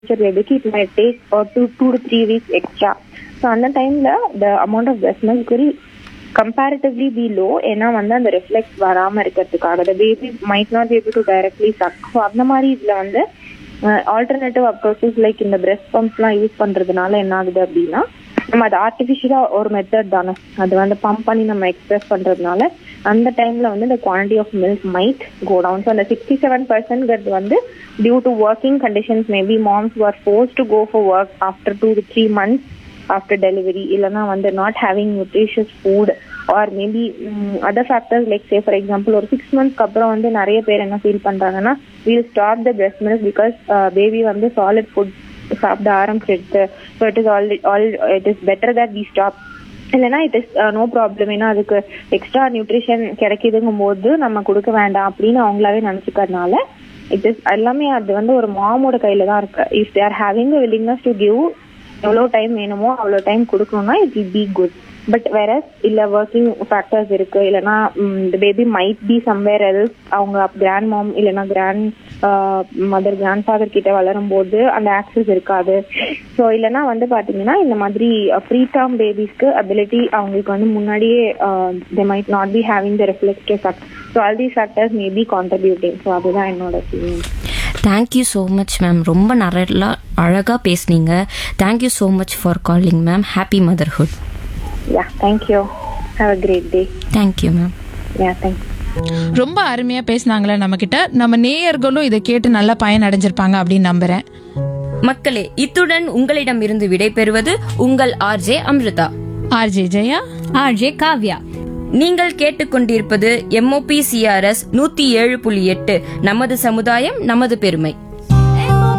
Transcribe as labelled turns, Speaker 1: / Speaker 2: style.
Speaker 1: பேபிக்கு it may take two two to three weeks extra so அந்த டைம்ல the amount of breast milk will comparatively be low ஏன்னா வந்து அந்த reflex வராம இருக்கிறதுக்காக the baby might not able to directly suck so அந்த மாதிரி இதுல வந்து ஆல்டர்னேட்டிவ் அப்ரோச்சஸ் லைக் இந்த பிரெஸ்ட் பம்ப்ஸ்லாம் யூஸ் பண்றதுனால என்ன ஆகுது அப்படின்னா நம்ம அது ஆர்டிஃபிஷியலா ஒரு மெத்தட் தானே அது வந்து பம்ப் பண்ணி நம்ம எக்ஸ்பிரஸ் பண்றதுனால அந்த டைம்ல வந்து இந்த quantity of milk might go down so அந்த சிக்ஸ்டி செவன் பர்சன்ட்ங்கிறது வந்து due to working conditions maybe moms are force to go for work after two to three months after delivery இல்லைன்னா வந்து not having nutritious food or maybe other factors like say for example ஒரு six மந்த்ஸ்க்கு அப்புறம் வந்து நிறைய பேர் என்ன feel பண்றாங்கன்னா we'll stop the breast milk because baby வந்து சாலிட் ஃபுட் சாப்பிட ஆரம்பிச்சிடுது so it is all all it is better that we stop இல்லைன்னா இட் இஸ் நோ ப்ராப்ளம் ஏன்னா அதுக்கு எக்ஸ்ட்ரா நியூட்ரிஷன் கிடைக்குதுங்கும் போது நம்ம கொடுக்க வேண்டாம் அப்படின்னு அவங்களாவே நினைச்சுக்கிறதுனால இட் இஸ் எல்லாமே அது வந்து ஒரு மாமோட கையில தான் இருக்கு if there having willingness to give எவ்வளோ டைம் வேணுமோ அவ்வளோ டைம் கொடுக்கணும்னா it will be good but வேற இல்ல ஒர்க்கிங் ஃபேக்டர்ஸ் இருக்கு இல்லைன்னா இந்த baby might be somewhere else அவங்க கிராண்ட் மாம் இல்லைன்னா கிராண்ட் மதர் கிராண்ட் ஃபாதர் கிட்ட வளரும் போது அந்த ஆக்சஸ் இருக்காது ஸோ இல்லைன்னா வந்து பாத்தீங்கன்னா இந்த மாதிரி ஃப்ரீ டேர்ம் பேபிஸ்க்கு அபிலிட்டி அவங்களுக்கு வந்து முன்னாடியே they might not be having the reflective fact so all the factors may be contributing so அதுதான் என்னோட feeling
Speaker 2: thank you so much ma'am ரொம்ப நல்லா அழகாக பேசுனீங்க thank you so much for calling ma'am happy motherhood
Speaker 1: yeah thank you have a great day
Speaker 2: thank you ma'am
Speaker 1: yeah thank you
Speaker 3: ரொம்ப அருமையா பேசினாங்களே நம்ம கிட்ட நம்ம நேயர்களும் இதை கேட்டு நல்லா பயன் அடைஞ்சிருப்பாங்க அப்படின்னு நம்புறேன்
Speaker 2: மக்களே இத்துடன் உங்களிடமிருந்து விடைபெறுவது உங்கள் RJ Amrutha
Speaker 3: RJ Jaya
Speaker 4: RJ Kavya
Speaker 2: நீங்கள் கேட்டுக்கொண்டிருப்பது எம்ஓபி சிஆர்எஸ் நூத்தி ஏழு புள்ளி எட்டு நமது சமுதாயம் நமது பெருமை